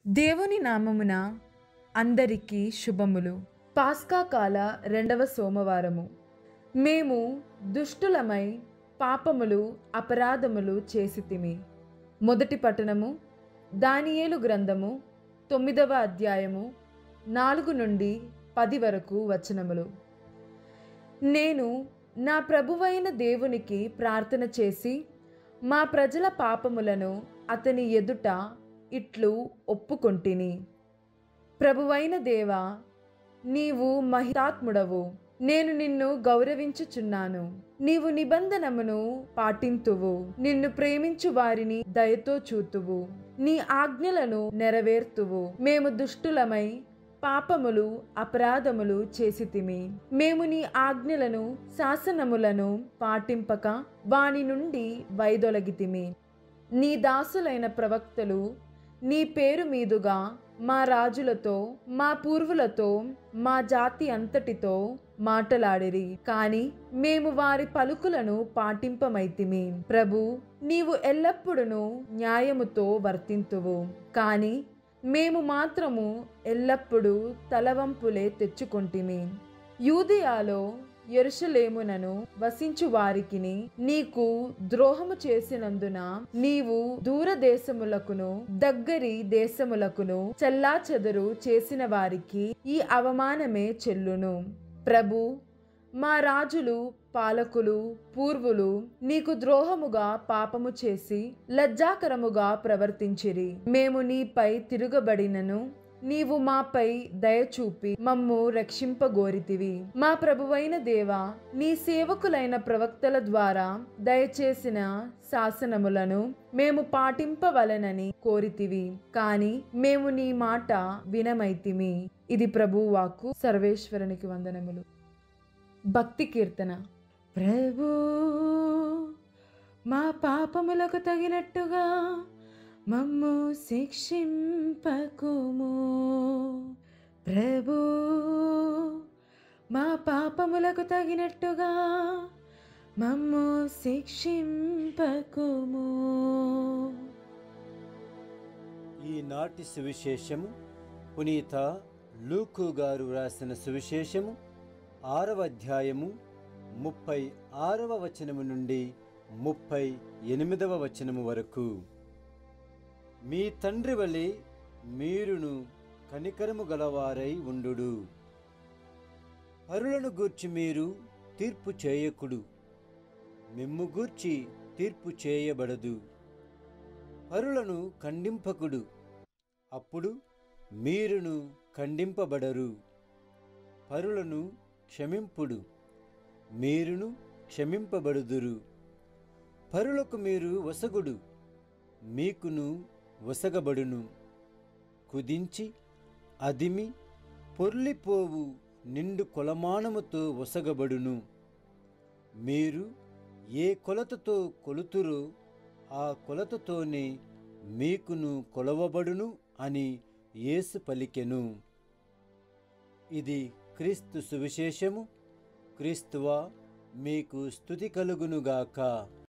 దేవుని నామమున అందరికీ శుభములు పాస్కా కాల రెండవ సోమవారము మేము దుష్టులమై పాపములు అపరాధములు చేసితిమి మొదటి పట్టణము దానియేలు గ్రంథము తొమ్మిదవ అధ్యాయము నాలుగు నుండి పది వరకు వచనములు నేను నా ప్రభువైన దేవునికి ప్రార్థన చేసి మా ప్రజల పాపములను అతని ఎదుట ఇట్లు ఒప్పుకొంటిని ప్రభువైన దేవా నీవు మహితాత్ముడవు నేను నిన్ను గౌరవించుచున్నాను నీవు నిబంధనమును పాటింతువు నిన్ను ప్రేమించు వారిని దయతో చూతువు నీ ఆజ్ఞలను నెరవేర్తువు మేము దుష్టులమై పాపములు అపరాధములు చేసితిమి మేము నీ ఆజ్ఞలను శాసనములను పాటింపక వాని నుండి వైదొలగితిమి నీ దాసులైన ప్రవక్తలు నీ పేరు మీదుగా మా రాజులతో మా పూర్వులతో మా జాతి అంతటితో మాటలాడిరి కాని మేము వారి పలుకులను పాటింపమైతిమి ప్రభు నీవు ఎల్లప్పుడూ న్యాయముతో వర్తింతువు కాని మేము మాత్రము ఎల్లప్పుడూ తలవంపులే తెచ్చుకొంటిమి యూదియాలో ఎరుషలేమునను వసించు వారికిని నీకు ద్రోహము చేసినందున నీవు దూర దేశములకును దగ్గరి దేశములకును చెల్లా చెదరు చేసిన వారికి ఈ అవమానమే చెల్లును ప్రభు మా రాజులు పాలకులు పూర్వులు నీకు ద్రోహముగా పాపము చేసి లజ్జాకరముగా ప్రవర్తించిరి మేము నీపై తిరుగబడినను నీవు మాపై దయచూపి మమ్ము రక్షింపగోరితివి మా ప్రభువైన దేవా నీ సేవకులైన ప్రవక్తల ద్వారా దయచేసిన శాసనములను మేము పాటింపవలనని కోరితివి కాని మేము నీ మాట వినమైతిమి ఇది ప్రభువాకు సర్వేశ్వరునికి వందనములు భక్తి కీర్తన ప్రభు మా పాపములకు తగినట్టుగా మమ్ము శిక్షింపకుము ప్రభు మా పాపములకు తగినట్టుగా మమ్ము శిక్షింపకుము ఈనాటి సువిశేషము పునీత లూకు గారు రాసిన సువిశేషము ఆరవ అధ్యాయము ముప్పై ఆరవ వచనము నుండి ముప్పై ఎనిమిదవ వచనము వరకు మీ తండ్రి వలె మీరును కనికరము గలవారై ఉండుడు పరులను గూర్చి మీరు తీర్పు చేయకుడు మిమ్ము గూర్చి తీర్పు చేయబడదు పరులను ఖండింపకుడు అప్పుడు మీరును ఖండింపబడరు పరులను క్షమింపుడు మీరును క్షమింపబడుదురు పరులకు మీరు వసగుడు మీకును వసగబడును కుదించి అదిమి పొర్లిపోవు నిండు కొలమానముతో వసగబడును మీరు ఏ కొలతతో కొలుతురో ఆ కొలతతోనే మీకును కొలవబడును అని యేసు పలికెను ఇది క్రీస్తు సువిశేషము క్రీస్తువా మీకు స్థుతి కలుగునుగాక